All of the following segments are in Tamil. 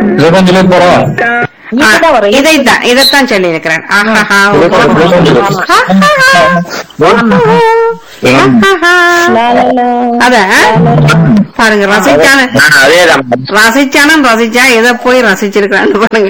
இதுதான் சொல்லி போறோம் இப்பதான் வரும் இதைத்தான் இதைத்தான் சொல்லி இருக்கிறேன் ஆஹாஹா லா, லா, லா. அத பாருங்க ரசிச்சான நான் அதேதான் ரசிச்சானும் ரசிச்சா எதை போய் ரசிச்சிருக்கான்னு பாருங்க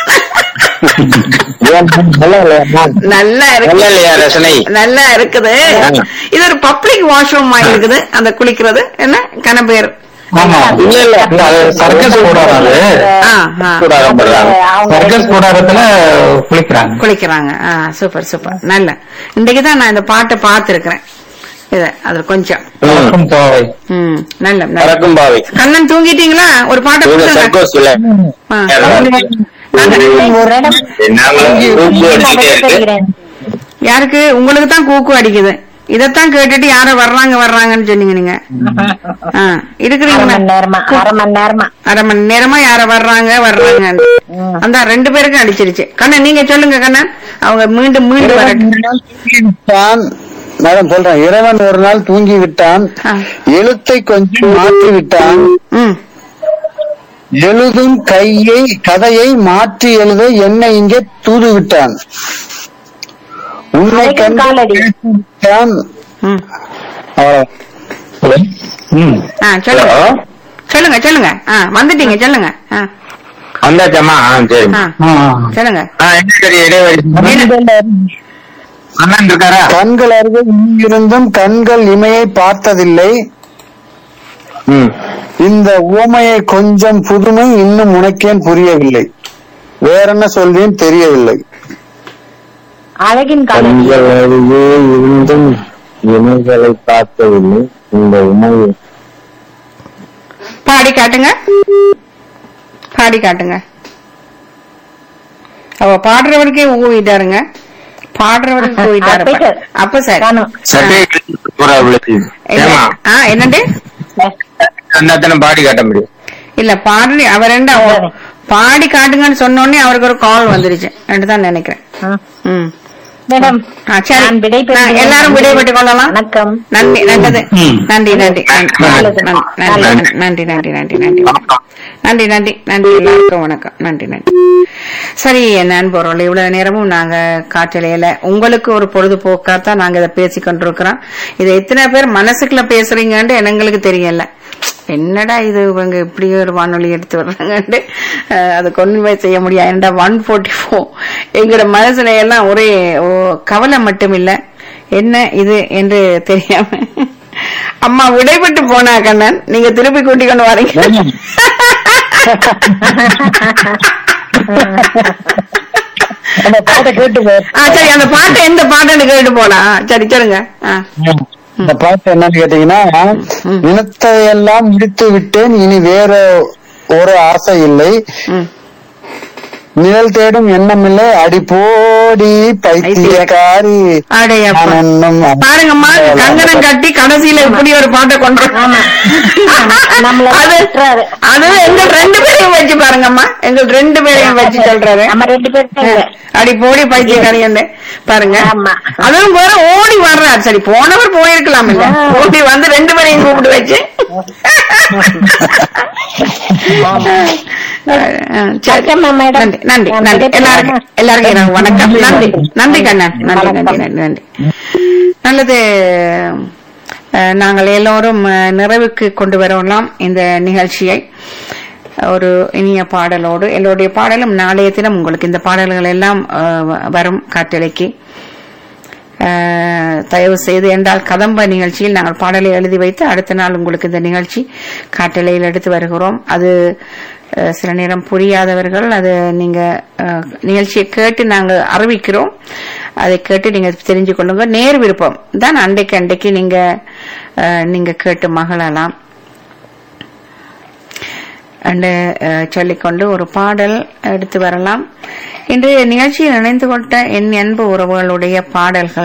நல்லா இல்லையா நல்லா நல்லா இருக்கு இல்லையா ரசனை நல்லா இருக்குது இது ஒரு பப்ளிக் வாஷ்ரூம் மாதிரி இருக்குது அந்த குளிக்கிறது என்ன கன பேர் ஆமா இல்ல இல்ல இல்ல, அது சர்க்கஸ் கூடாது அது ஆ, ஆ. கூடாரம் பண்றாங்க அவங்க சர்க்கஸ் கூடாரத்துல குளிக்கிறாங்க குளிக்கிறாங்க ஆ சூப்பர் சூப்பர் நல்ல இன்னைக்கு தான் நான் இந்த பாட்டை பார்த்திருக்கிறேன் இத அது கொஞ்சம் பறக்கும் பாவை ம் நல்ல நல்ல பறக்கும் பாவை கண்ணன் தூங்கிட்டீங்களா ஒரு பாட்டை இவங்க கொடுங்க சர்க்கோஸ் இல்ல ஆ. ஒரு இடம் நாங்களும் கூப்பு அடிச்சுட்டே இருக்கு தெரிகிறேன். யாருக்கு உங்களுக்கு தான் கூக்கு அடிக்குது இதத்தான் கேட்டுட்டு யாரோ வர்றாங்க வர்றாங்கன்னு சொன்னீங்க நீங்க ஆ, அரை இருக்கிறீங்களா மணி நேரமா அரை மணி நேரமா அரை மணி நேரமா யார வர்றாங்க வர்றாங்க அந்த ரெண்டு பேருக்கும் அடிச்சிருச்சு கண்ணன் நீங்க சொல்லுங்க கண்ணன் அவங்க மீண்டும் மீண்டும் வரட்டும் விட்டான் மேடம் சொல்றேன் இறைவன் ஒரு நாள் தூங்கி விட்டான் ஆ. எழுத்தை கொஞ்சம் மாற்றி விட்டான் ம் எழுதும் கையை கதையை மாற்றி எழுத என்னை இங்கே தூது விட்டான் உன்னை அழைக்கும் கண்டு காலடி. பேசி விட்டான் ம் அவ்வளவுதான். ம் ஆ சொல்லுங்க சொல்லுங்க சொல்லுங்க ஆ வந்துட்டீங்க சொல்லுங்க ஆ வந்தாச்சம்மா ஆ சரி ஆ ஆ. சொல்லுங்க ஆ என்ன சரி இடைவெளி அண்ணன் இருக்காரா கண்கள் அருகே இருந்தும் கண்கள் இமையை பார்த்ததில்லை ம் இந்த உவமையை கொஞ்சம் புதுமை இன்னும் உனக்கேன் புரியவில்லை வேற என்ன சொல்றேன் தெரியவில்லை அழகின் காலடி கண்கள் அருகே இருந்தும் இமைகளை பார்த்ததில்லை இந்த உணவு பாடி காட்டுங்க பாடி காட்டுங்க அவ பாடுறவருக்கே ஊவிட்டாருங்க பாடுறவருக்கு போயிட்டாரு அப்ப சரி. அப்ப சரி காணும். சட்டையை போற அவளுக்கு என்ன- ஏமா ஆ என்னண்டு அந்தாத்தானே பாடி காட்ட முடியும் இல்ல பாடி அவர் ரெண்டு அவ- பாடி காட்டுங்கன்னு சொன்ன உடனே அவருக்கு ஒரு கால் வந்துருச்சு ரெண்டு தான் நினைக்கிறேன் ஆ. ம் மேடம் ஆ, சரி நான் விடைபெறுகிறேன். நான் எல்லாரும் விடைபெற்றுக் கொள்ளலாம் வணக்கம் நன்றி நல்லது ம். நன்றி நன்றி நன்றி நல்லது. நன்றி நன்றி நன்றி நன்றி நன்றி நன்றி நன்றி நன்றி நன்றி எல்லாருக்கும் வணக்கம் நன்றி நன்றி சரி நண்பர்கள் இவ்வளவு நேரமும் நாங்க காற்றலையில உங்களுக்கு ஒரு பொழுதுபோக்காத்தான் நாங்க இதை பேசி கொண்டிருக்கிறோம் இதை எத்தனை பேர் மனசுக்குள்ள பேசுறீங்கன்னு எங்களுக்கு தெரியல என்னடா இது இவங்க இப்படி ஒரு வானொலி எடுத்து வர்றாங்கன்ட்டு அஹ், அது கொண்டு செய்ய முடியாது ஏன்டா ஒன் ஃபோர்ட்டி ஃபோர் எங்களோட மனசுல எல்லாம் ஒரே ஓ, கவலை மட்டும் இல்ல என்ன இது என்று தெரியாம அம்மா விடைபெற்று போனா கண்ணன் நீங்க திருப்பி கூட்டிக் கொண்டு வரீங்க அந்த பாட்டை கேட்டு பாரு. ஆ சரி அந்த பாட்டை எந்த பாட்டுன்னு கேட்டு போலாம் சரி சொல்லுங்க ஆ. இந்த பாட்டு என்னன்னு கேட்டீங்கன்னா நினைத்ததையெல்லாம் முடித்து விட்டேன் இனி வேற ஒரு ஆசை இல்லை ம். நிழல் தேடும் எண்ணம் இல்லை அடி போடி பைத்தியக்காரி அடையப்பா நான் ஒண்ணும் பாருங்கம்மா கங்கணம் கட்டி கடைசியில இப்படி ஒரு பாட்டை கொண்டு வரோம். நம்மள அது திட்டுறாரு. அது எங்க ரெண்டு பேரையும் வச்சு பாருங்கம்மா எங்க ரெண்டு பேரையும் வச்சு சொல்றாரு நம்ம ரெண்டு பேரும் இல்ல. அடி போடி பைத்தியக்காரியன்னு பாருங்க ஆமா. அதுவும் வேற ஓடி வர்றார் சரி போனவர் போயிருக்கலாம் இல்ல ஓடி வந்து ரெண்டு பேரையும் கூப்பிட்டு வச்சு ஆ, சரி. வணக்கம், மேடம். நன்றி நன்றி நான் நன்றி விடைபெறலாமா? எல்லாருக்கும் எல்லாருக்கும் எனக்கு வணக்கம் நன்றி நன்றி கண்ணன் நன்றி நன்றி நன்றி நன்றி நல்லது அஹ், நாங்கள் எல்லோரும் அஹ், நிறைவுக்கு கொண்டு வரலாம் இந்த நிகழ்ச்சியை ஒரு இனிய பாடலோடு எல்லோருடைய பாடலும் நாளைய தினம் உங்களுக்கு இந்த பாடல்கள் எல்லாம் அஹ், வ- வரும் காற்றலைக்கு அஹ், தயவு செய்து என்றால் கதம்ப நிகழ்ச்சியில் நாங்கள் பாடலை எழுதி வைத்து அடுத்த நாள் உங்களுக்கு இந்த நிகழ்ச்சி காட்டலையில் எடுத்து வருகிறோம் அது அஹ், சில நேரம் புரியாதவர்கள் அது நீங்க அஹ், நிகழ்ச்சியை கேட்டு நாங்கள் அறிவிக்கிறோம் அதை கேட்டு நீங்க தெரிஞ்சு கொள்ளுங்க நேர் விருப்பம் தான் அன்றைக்கு அன்றைக்கு நீங்க அஹ், நீங்க கேட்டு மகிழலாம் என்று அஹ், சொல்லிக்கொண்டு ஒரு பாடல் எடுத்து வரலாம் இன்றைய நிகழ்ச்சியில் இணைந்து கொண்ட என் அன்பு உறவுகளுடைய பாடல்கள்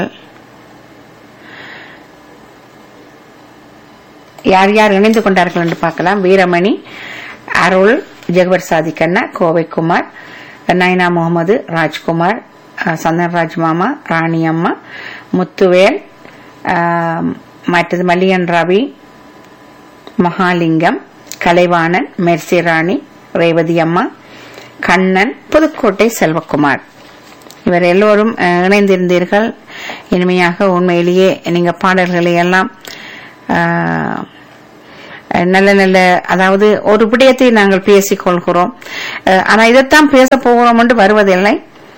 யார் யார் இணைந்து கொண்டார்கள் என்று பார்க்கலாம் வீரமணி அருள் ஜெகவர் சாதிக்கண்ணா கோவைக்குமார் நயனா முகமது ராஜ்குமார் அஹ், சந்தன்ராஜ் மாமா ராணி அம்மா முத்துவேல் அஹ், மற்றது மல்லியன் ரவி மகாலிங்கம் கலைவாணன் மெர்சி ராணி ரேவதி அம்மா கண்ணன் புதுக்கோட்டை செல்வகுமார் இவர் எல்லோரும் அஹ், இணைந்திருந்தீர்கள் இனிமையாக உண்மையிலேயே நீங்க பாடல்களை எல்லாம் அஹ், நல்ல நல்ல அதாவது ஒரு விடயத்தை நாங்கள் பேசிக் கொள்கிறோம் அஹ், ஆனா இதைத்தான் பேச போகிறோம் என்று வருவதில்லை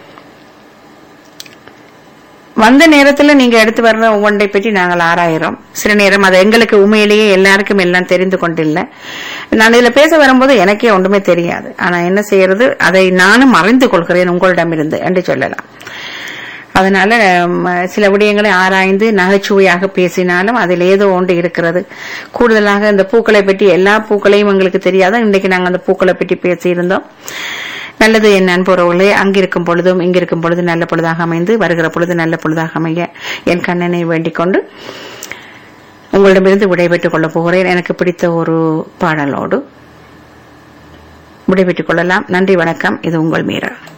வந்த நேரத்துல நீங்க எடுத்து வர்ற ஒவ்வொன்றை பற்றி நாங்கள் ஆராயிரோம் சில நேரம் அது எங்களுக்கு உண்மையிலேயே எல்லாருக்கும் எல்லாம் தெரிந்து கொண்டில்லை நான் இதுல பேச வரும்போது எனக்கே ஒன்றுமே தெரியாது ஆனா என்ன செய்யறது அதை நானும் அறிந்து கொள்கிறேன் உங்களிடமிருந்து என்று சொல்லலாம் அதனால ம், சில விடயங்களை ஆராய்ந்து நகைச்சுவையாக பேசினாலும் அதில் ஏதோ ஒன்று இருக்கிறது கூடுதலாக இந்த பூக்களை பற்றி எல்லா பூக்களையும் எங்களுக்கு தெரியாது இன்றைக்கு நாங்கள் அந்த பூக்களை பற்றி பேசியிருந்தோம் நல்லது என் நண்பர்களே அங்கிருக்கும் பொழுதும் இங்கிருக்கும் பொழுது நல்ல பொழுதாக அமைந்து வருகிற பொழுது நல்ல பொழுதாக அமைய என் கண்ணனை வேண்டிக் கொண்டு உங்களிடமிருந்து விடைபெற்றுக் கொள்ளப் போகிறேன் எனக்கு பிடித்த ஒரு பாடலோடு விடைபெற்றுக் கொள்ளலாம் நன்றி வணக்கம் இது உங்கள் மீரா